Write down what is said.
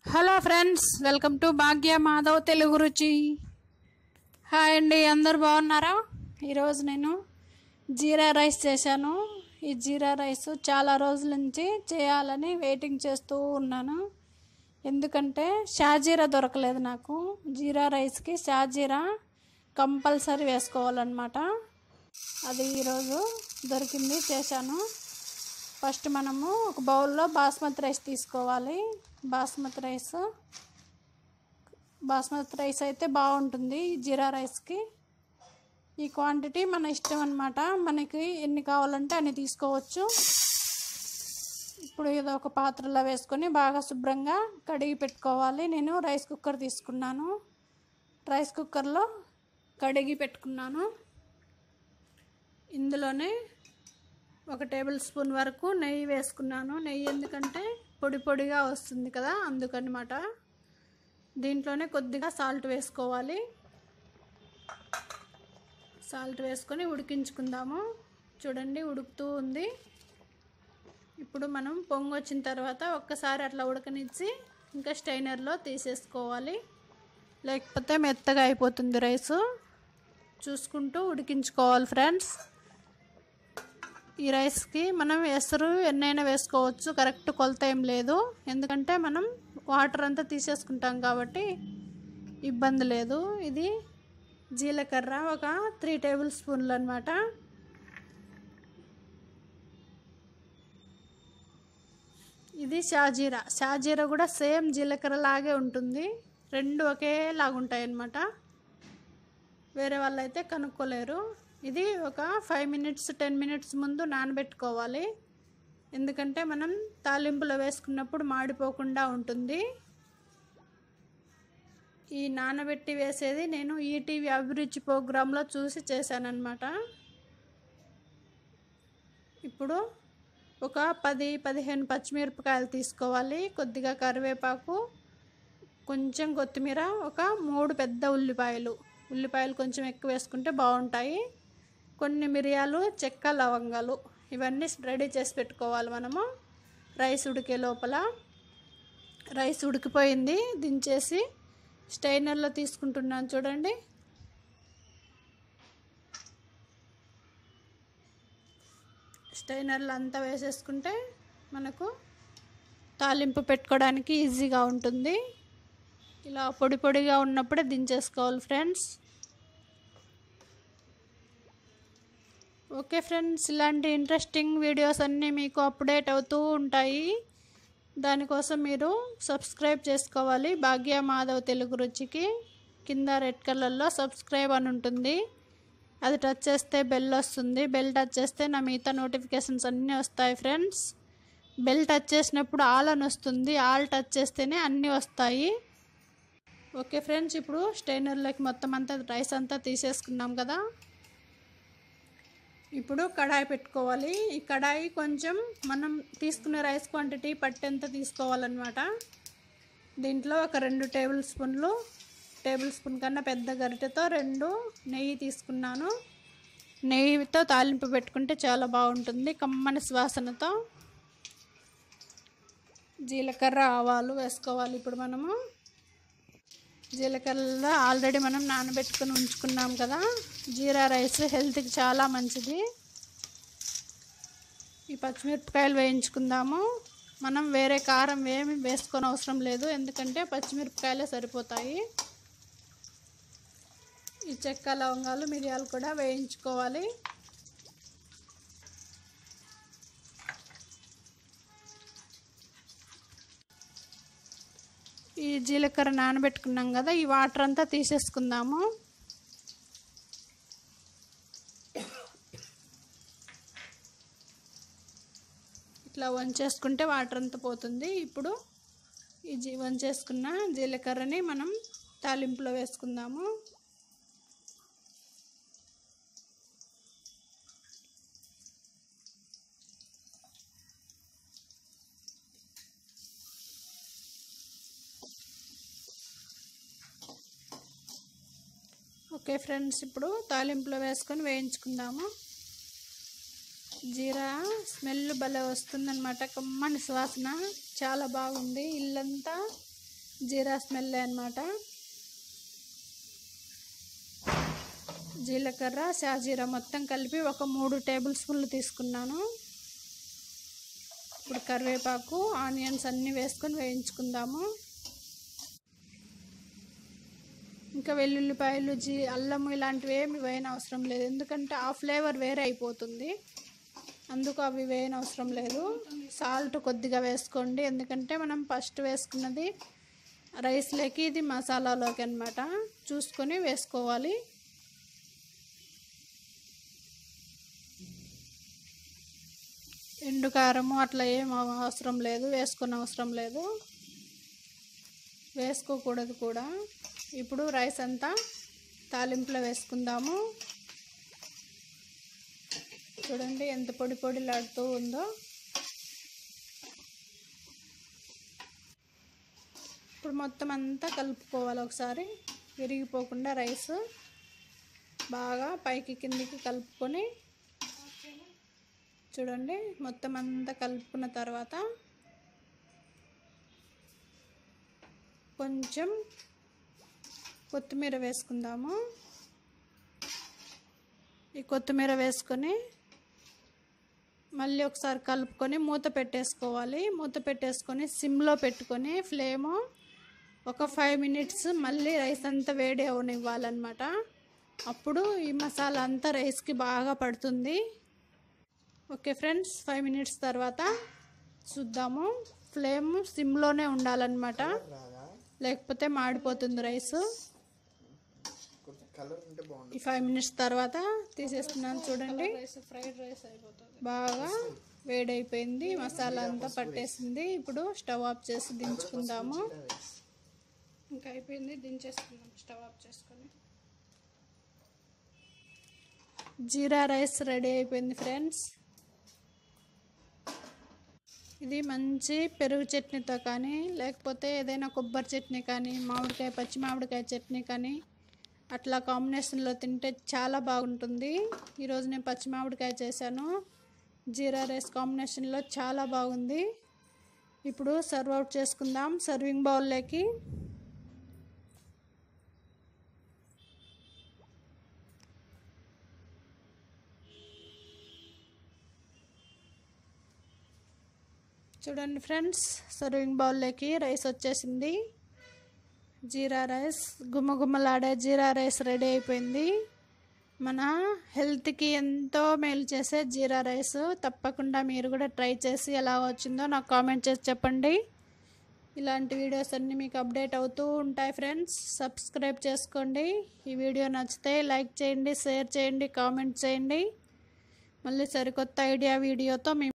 hello friends welcome to Bhagya Madhav Telugu రుచి hi అండి అందరు బాగున్నారా ఈరోజు నేను జీరా రైస్ చేశాను ఈ జీరా రైస్ చాలా రోజుల నుంచి చేయాలని వెయిటింగ్ చేస్తూ ఉన్నాను ఎందుకంటే షాజీరా దొరకలేదు నాకు జీరా రైస్కి షాజీరా కంపల్సరీ వేసుకోవాలన్నమాట అది ఈరోజు దొరికింది చేశాను ఫస్ట్ మనము ఒక బౌల్లో బాస్మతి రైస్ తీసుకోవాలి బాస్మతి రైస్ బాస్మతి రైస్ అయితే బాగుంటుంది ఈ జీరా రైస్కి ఈ క్వాంటిటీ మన ఇష్టం అనమాట మనకి ఎన్ని కావాలంటే అన్ని తీసుకోవచ్చు ఇప్పుడు ఏదో ఒక పాత్రలో వేసుకొని బాగా శుభ్రంగా కడిగి పెట్టుకోవాలి నేను రైస్ కుక్కర్ తీసుకున్నాను రైస్ కుక్కర్లో కడిగి పెట్టుకున్నాను ఇందులోనే ఒక టేబుల్ స్పూన్ వరకు నెయ్యి వేసుకున్నాను నెయ్యి ఎందుకంటే పొడి పొడిగా వస్తుంది కదా అందుకనమాట దీంట్లోనే కొద్దిగా సాల్ట్ వేసుకోవాలి సాల్ట్ వేసుకొని ఉడికించుకుందాము చూడండి ఉడుకుతూ ఉంది ఇప్పుడు మనం పొంగు వచ్చిన తర్వాత ఒక్కసారి అట్లా ఉడకనిచ్చి ఇంకా స్టైనర్లో తీసేసుకోవాలి లేకపోతే మెత్తగా అయిపోతుంది రైసు చూసుకుంటూ ఉడికించుకోవాలి ఫ్రెండ్స్ ఈ రైస్కి మనం ఎసరు ఎన్నైనా వేసుకోవచ్చు కరెక్ట్ కొలత ఏం లేదు ఎందుకంటే మనం వాటర్ అంతా తీసేసుకుంటాం కాబట్టి ఇబ్బంది లేదు ఇది జీలకర్ర ఒక త్రీ టేబుల్ స్పూన్లు అనమాట ఇది షాజీరా షాజీరా కూడా సేమ్ జీలకర్ర లాగే ఉంటుంది రెండు ఒకేలాగా ఉంటాయి అన్నమాట వేరే వాళ్ళు అయితే కనుక్కోలేరు ఇది ఒక ఫైవ్ మినిట్స్ టెన్ మినిట్స్ ముందు నానబెట్టుకోవాలి ఎందుకంటే మనం తాలింపులో వేసుకున్నప్పుడు మాడిపోకుండా ఉంటుంది ఈ నానబెట్టి వేసేది నేను ఈటీవీ అభిరుచి ప్రోగ్రాంలో చూసి చేశానన్నమాట ఇప్పుడు ఒక పది పదిహేను పచ్చిమిరపకాయలు తీసుకోవాలి కొద్దిగా కరివేపాకు కొంచెం కొత్తిమీర ఒక మూడు పెద్ద ఉల్లిపాయలు ఉల్లిపాయలు కొంచెం ఎక్కువ వేసుకుంటే బాగుంటాయి కొన్ని మిరియాలు చెక్క లవంగాలు ఇవన్నీ రెడీ చేసి పెట్టుకోవాలి మనము రైస్ ఉడికే లోపల రైస్ ఉడికిపోయింది దించేసి స్టైనర్లో తీసుకుంటున్నాను చూడండి స్టైనర్లో అంతా వేసేసుకుంటే మనకు తాలింపు పెట్టుకోవడానికి ఈజీగా ఉంటుంది ఇలా పొడి పొడిగా ఉన్నప్పుడే దించేసుకోవాలి ఫ్రెండ్స్ ఓకే ఫ్రెండ్స్ ఇలాంటి ఇంట్రెస్టింగ్ వీడియోస్ అన్నీ మీకు అప్డేట్ అవుతూ ఉంటాయి దానికోసం మీరు సబ్స్క్రైబ్ చేసుకోవాలి భాగ్య మాధవ్ తెలుగు రుచికి కింద రెడ్ కలర్లో సబ్స్క్రైబ్ అని ఉంటుంది అది టచ్ చేస్తే బెల్ వస్తుంది బెల్ టచ్ చేస్తే నా మిగతా నోటిఫికేషన్స్ అన్నీ వస్తాయి ఫ్రెండ్స్ బెల్ టచ్ చేసినప్పుడు ఆల్ అని వస్తుంది ఆల్ టచ్ చేస్తేనే అన్నీ వస్తాయి ఓకే ఫ్రెండ్స్ ఇప్పుడు స్టైనర్లోకి మొత్తం అంతా రైస్ అంతా తీసేసుకున్నాం కదా ఇప్పుడు కడాయి పెట్టుకోవాలి ఈ కడాయి కొంచెం మనం తీసుకునే రైస్ క్వాంటిటీ పట్టేంత తీసుకోవాలన్నమాట దీంట్లో ఒక రెండు టేబుల్ స్పూన్లు టేబుల్ స్పూన్ కన్నా పెద్ద గరిటెతో రెండు నెయ్యి తీసుకున్నాను నెయ్యితో తాలింపు పెట్టుకుంటే చాలా బాగుంటుంది కమ్మని సువాసనతో జీలకర్ర ఆవాలు వేసుకోవాలి ఇప్పుడు మనము జీలకర్రలో ఆల్రెడీ మనం నానబెట్టుకుని ఉంచుకున్నాం కదా జీరా రైస్ హెల్త్కి చాలా మంచిది ఈ పచ్చిమిరపకాయలు వేయించుకుందాము మనం వేరే కారం ఏమి వేసుకొని అవసరం లేదు ఎందుకంటే పచ్చిమిరపకాయలే సరిపోతాయి ఈ చెక్క లవంగాలు మిరియాలు కూడా వేయించుకోవాలి ఈ జీలకర్ర నానబెట్టుకున్నాం కదా ఈ వాటర్ అంతా తీసేసుకుందాము ఇట్లా వంచేసుకుంటే వాటర్ అంతా పోతుంది ఇప్పుడు ఈ జీ వంచేసుకున్న జీలకర్రని మనం తాలింపులో వేసుకుందాము ఓకే ఫ్రెండ్స్ ఇప్పుడు తాలింపులో వేసుకొని వేయించుకుందాము జీరా స్మెల్ భలే వస్తుందన్నమాట కమ్మని సువాసన చాలా బాగుంది ఇల్లంతా జీరా స్మెల్ అనమాట జీలకర్ర షాజీరా మొత్తం కలిపి ఒక మూడు టేబుల్ స్పూన్లు తీసుకున్నాను ఇప్పుడు కరివేపాకు ఆనియన్స్ అన్నీ వేసుకొని వేయించుకుందాము ఇంకా వెల్లుల్లిపాయలు జీ అల్లము ఇలాంటివి ఏమి వేయని అవసరం లేదు ఎందుకంటే ఆ ఫ్లేవర్ వేరే అయిపోతుంది అందుకు అవి వేయని అవసరం లేదు సాల్ట్ కొద్దిగా వేసుకోండి ఎందుకంటే మనం ఫస్ట్ వేసుకున్నది రైస్లోకి ఇది మసాలాలోకి అనమాట చూసుకొని వేసుకోవాలి ఎండు కారము అట్లా ఏం అవసరం లేదు వేసుకునే అవసరం లేదు వేసుకోకూడదు కూడా ఇప్పుడు రైస్ అంతా తాలింపులో వేసుకుందాము చూడండి ఎంత పొడి పొడిలాడుతూ ఉందో ఇప్పుడు మొత్తం అంతా కలుపుకోవాలి ఒకసారి విరిగిపోకుండా రైస్ బాగా పైకి కిందికి కలుపుకొని చూడండి మొత్తం అంతా కలుపుకున్న తర్వాత కొంచెం కొత్తిమీర వేసుకుందాము ఈ కొత్తిమీర వేసుకొని మళ్ళీ ఒకసారి కలుపుకొని మూత పెట్టేసుకోవాలి మూత పెట్టేసుకొని సిమ్లో పెట్టుకొని ఫ్లేము ఒక ఫైవ్ మినిట్స్ మళ్ళీ రైస్ అంతా వేడి అవనివ్వాలన్నమాట అప్పుడు ఈ మసాలా అంతా రైస్కి బాగా పడుతుంది ఓకే ఫ్రెండ్స్ ఫైవ్ మినిట్స్ తర్వాత చూద్దాము ఫ్లేమ్ సిమ్లోనే ఉండాలన్నమాట లేకపోతే మాడిపోతుంది రైస్ కలర్ ఉంటే బాగుంటుంది ఈ ఫైవ్ మినిట్స్ తర్వాత తీసేస్తున్నాను చూడండి ఫ్రైడ్ రైస్ అయిపోతుంది బాగా వేడైపోయింది మసాలా అంతా పట్టేసింది ఇప్పుడు స్టవ్ ఆఫ్ చేసి దించుకుందాము ఇంకా అయిపోయింది దించేసుకుందాం స్టవ్ ఆఫ్ చేసుకొని జీరా రైస్ రెడీ అయిపోయింది ఫ్రెండ్స్ ఇది మంచి పెరుగు చట్నీతో కానీ లేకపోతే ఏదైనా కొబ్బరి చట్నీ కానీ మామిడికాయ పచ్చి మామిడికాయ చట్నీ కానీ అట్లా కాంబినేషన్లో తింటే చాలా బాగుంటుంది ఈరోజు నేను పచ్చి మామిడికాయ చేశాను జీరా రైస్ కాంబినేషన్లో చాలా బాగుంది ఇప్పుడు సర్వ్ అవుట్ చేసుకుందాం సర్వింగ్ బౌల్లోకి చూడండి ఫ్రెండ్స్ సర్వింగ్ బౌల్లోకి రైస్ వచ్చేసింది జీరా రైస్ గుమ్మగుమ్మలాడే జీరా రైస్ రెడీ అయిపోయింది మన హెల్త్కి ఎంతో మేలు చేసే జీరా రైస్ తప్పకుండా మీరు కూడా ట్రై చేసి ఎలా వచ్చిందో నాకు కామెంట్ చేసి చెప్పండి ఇలాంటి వీడియోస్ అన్నీ మీకు అప్డేట్ అవుతూ ఉంటాయి ఫ్రెండ్స్ సబ్స్క్రైబ్ చేసుకోండి ఈ వీడియో నచ్చితే లైక్ చేయండి షేర్ చేయండి కామెంట్ చేయండి మళ్ళీ సరికొత్త ఐడియా వీడియోతో మీ